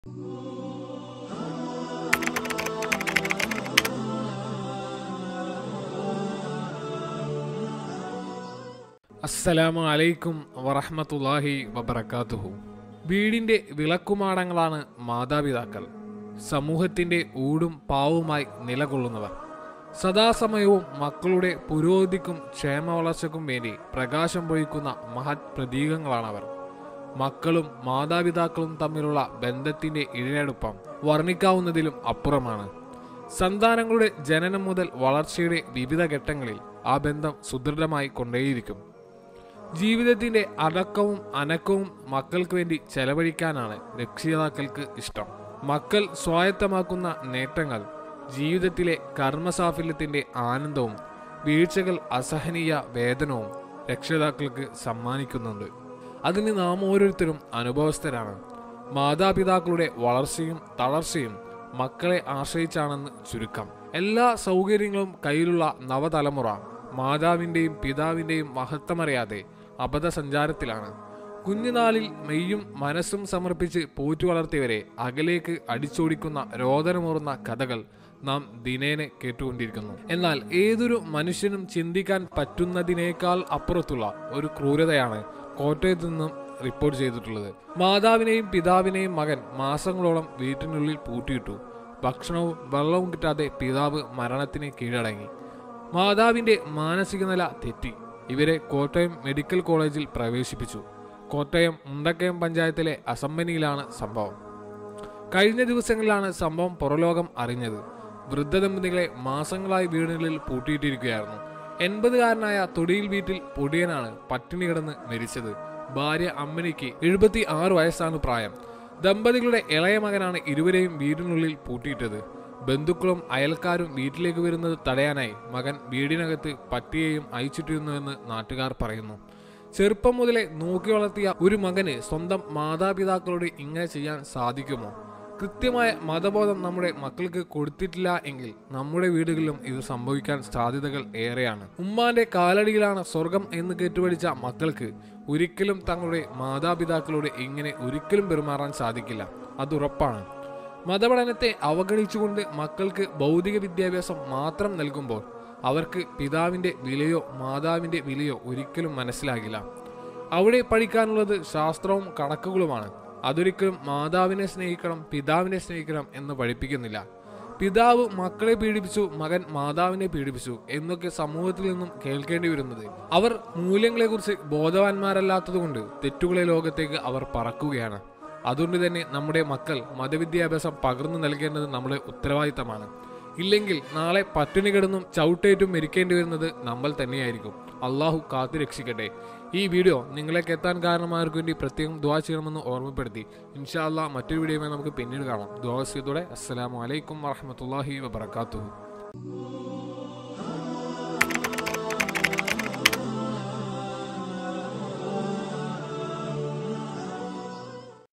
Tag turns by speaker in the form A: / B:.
A: അസ്സലാമു അലൈക്കും വറഹ്മത്തുള്ളാഹി വബറകാതുഹു വീടിന്റെ വിളക്കുമാടങ്ങളാണ് മാതാപിതാക്കൾ സമൂഹത്തിന്റെ ഊടും പാവുമായി നിലകൊള്ളുന്നവർ സദാസമയവും മക്കളുടെ പുരോഗതിക്കും ക്ഷേമ വളർച്ചയ്ക്കും വേണ്ടി പ്രകാശം പൊഴിക്കുന്ന മഹത് പ്രതീകങ്ങളാണവർ മക്കളും മാതാപിതാക്കളും തമ്മിലുള്ള ബന്ധത്തിന്റെ ഇഴയടുപ്പം വർണ്ണിക്കാവുന്നതിലും അപ്പുറമാണ് സന്താനങ്ങളുടെ ജനനം മുതൽ വളർച്ചയുടെ വിവിധ ഘട്ടങ്ങളിൽ ആ ബന്ധം സുദൃഢമായി കൊണ്ടേയിരിക്കും ജീവിതത്തിന്റെ അടക്കവും അനക്കവും മക്കൾക്ക് വേണ്ടി ചെലവഴിക്കാനാണ് രക്ഷിതാക്കൾക്ക് ഇഷ്ടം മക്കൾ സ്വായത്തമാക്കുന്ന നേട്ടങ്ങൾ ജീവിതത്തിലെ കർമ്മസാഫല്യത്തിന്റെ ആനന്ദവും വീഴ്ചകൾ അസഹനീയ വേദനവും രക്ഷിതാക്കൾക്ക് സമ്മാനിക്കുന്നുണ്ട് അതിന് നാം ഓരോരുത്തരും അനുഭവസ്ഥരാണ് മാതാപിതാക്കളുടെ വളർച്ചയും തളർച്ചയും മക്കളെ ആശ്രയിച്ചാണെന്ന് ചുരുക്കം എല്ലാ സൗകര്യങ്ങളും കയ്യിലുള്ള നവതലമുറ മാതാവിൻ്റെയും പിതാവിൻ്റെയും മഹത്വമറിയാതെ അബദ്ധസഞ്ചാരത്തിലാണ് കുഞ്ഞുനാളിൽ മെയ്യും മനസ്സും സമർപ്പിച്ച് പോറ്റു വളർത്തിയവരെ അകലേക്ക് അടിച്ചോടിക്കുന്ന രോദനമൂറുന്ന കഥകൾ നാം ദിനേനെ കേട്ടുകൊണ്ടിരിക്കുന്നു എന്നാൽ ഏതൊരു മനുഷ്യനും ചിന്തിക്കാൻ പറ്റുന്നതിനേക്കാൾ അപ്പുറത്തുള്ള ഒരു ക്രൂരതയാണ് കോട്ടയത്ത് നിന്നും റിപ്പോർട്ട് ചെയ്തിട്ടുള്ളത് മാതാവിനെയും പിതാവിനെയും മകൻ മാസങ്ങളോളം വീട്ടിനുള്ളിൽ പൂട്ടിയിട്ടു ഭക്ഷണവും വെള്ളവും കിട്ടാതെ പിതാവ് മരണത്തിന് കീഴടങ്ങി മാതാവിന്റെ മാനസിക നില തെറ്റി ഇവരെ കോട്ടയം മെഡിക്കൽ കോളേജിൽ പ്രവേശിപ്പിച്ചു കോട്ടയം മുണ്ടക്കയം പഞ്ചായത്തിലെ അസംബനിയിലാണ് സംഭവം കഴിഞ്ഞ ദിവസങ്ങളിലാണ് സംഭവം പുറലോകം അറിഞ്ഞത് വൃദ്ധദമ്പതികളെ മാസങ്ങളായി വീടുകളിൽ പൂട്ടിയിട്ടിരിക്കുകയായിരുന്നു എൺപതുകാരനായ തൊടിയിൽ വീട്ടിൽ പൊടിയനാണ് പട്ടിണി കിടന്ന് മരിച്ചത് ഭാര്യ അമ്മനിക്ക് എഴുപത്തി ആറ് വയസ്സാണ് പ്രായം ദമ്പതികളുടെ ഇളയ മകനാണ് ഇരുവരെയും വീടിനുള്ളിൽ പൂട്ടിയിട്ടത് ബന്ധുക്കളും അയൽക്കാരും വീട്ടിലേക്ക് വരുന്നത് തടയാനായി മകൻ വീടിനകത്ത് പട്ടിയെയും അയച്ചിട്ടിരുന്നുവെന്ന് നാട്ടുകാർ പറയുന്നു ചെറുപ്പം മുതലേ നോക്കി വളർത്തിയ ഒരു മകന് സ്വന്തം മാതാപിതാക്കളോട് ഇങ്ങനെ ചെയ്യാൻ സാധിക്കുമോ കൃത്യമായ മതബോധം നമ്മുടെ മക്കൾക്ക് കൊടുത്തിട്ടില്ല എങ്കിൽ നമ്മുടെ വീടുകളിലും ഇത് സംഭവിക്കാൻ സാധ്യതകൾ ഏറെയാണ് ഉമ്മാന്റെ കാലടിയിലാണ് സ്വർഗം എന്ന് കേട്ടുപഠിച്ച മക്കൾക്ക് ഒരിക്കലും തങ്ങളുടെ മാതാപിതാക്കളോട് ഇങ്ങനെ ഒരിക്കലും പെരുമാറാൻ സാധിക്കില്ല അത് ഉറപ്പാണ് മതപഠനത്തെ അവഗണിച്ചുകൊണ്ട് മക്കൾക്ക് ഭൗതിക വിദ്യാഭ്യാസം മാത്രം നൽകുമ്പോൾ അവർക്ക് പിതാവിന്റെ വിലയോ മാതാവിന്റെ വിലയോ ഒരിക്കലും മനസ്സിലാകില്ല അവിടെ പഠിക്കാനുള്ളത് ശാസ്ത്രവും കണക്കുകളുമാണ് അതൊരിക്കലും മാതാവിനെ സ്നേഹിക്കണം പിതാവിനെ സ്നേഹിക്കണം എന്ന് പഠിപ്പിക്കുന്നില്ല പിതാവ് മക്കളെ പീഡിപ്പിച്ചു മകൻ മാതാവിനെ പീഡിപ്പിച്ചു എന്നൊക്കെ സമൂഹത്തിൽ നിന്നും കേൾക്കേണ്ടി വരുന്നത് അവർ മൂല്യങ്ങളെക്കുറിച്ച് ബോധവാന്മാരല്ലാത്തതുകൊണ്ട് തെറ്റുകളെ ലോകത്തേക്ക് അവർ പറക്കുകയാണ് അതുകൊണ്ട് തന്നെ നമ്മുടെ മക്കൾ മതവിദ്യാഭ്യാസം പകർന്നു നൽകേണ്ടത് നമ്മുടെ ഉത്തരവാദിത്തമാണ് ഇല്ലെങ്കിൽ നാളെ പട്ടിണി കിടന്നും ചവിട്ടേറ്റും മരിക്കേണ്ടി വരുന്നത് നമ്മൾ തന്നെയായിരിക്കും അള്ളാഹു കാത്തു രക്ഷിക്കട്ടെ ഈ വീഡിയോ നിങ്ങളേക്ക് എത്താൻ കാരണമായവർക്ക് വേണ്ടി പ്രത്യേകം ദ്വാ ചെയ്യണമെന്ന് ഓർമ്മപ്പെടുത്തി ഇൻഷാ അള്ളാഹ് മറ്റൊരു വീഡിയോയുമായി നമുക്ക് പിന്നീട് കാണാം ദ്വാസ്യത്തോടെ അസ്സലാമു അലൈക്കും വറഹമത്തല്ലാഹി വബർക്കാത്തു